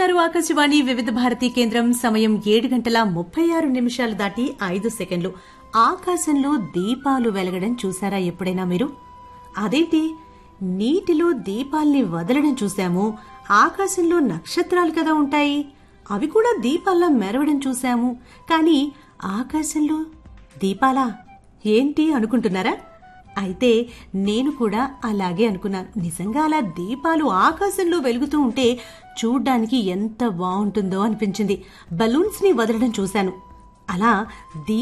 వింటున్నారు ఆకాశవాణి వివిధ భారతి కేంద్రం సమయం ఏడు గంటల ముప్పై ఆరు నిమిషాలు దాటి ఐదు సెకండ్లు ఆకాశంలో దీపాలు వెలగడం చూసారా ఎప్పుడైనా మీరు అదేంటి నీటిలో దీపాల్ని వదలడం చూశాము ఆకాశంలో నక్షత్రాలు కదా ఉంటాయి అవి కూడా దీపాల్లా మెరవడం చూశాము కానీ ఆకాశంలో దీపాలా ఏంటి అనుకుంటున్నారా అయితే నేను కూడా అలాగే అనుకున్నాను నిజంగా అలా దీపాలు ఆకాశంలో వెలుగుతూ ఉంటే చూడ్డానికి ఎంత బాగుంటుందో అనిపించింది బలూన్స్ ని వదలడం చూశాను అలా దీ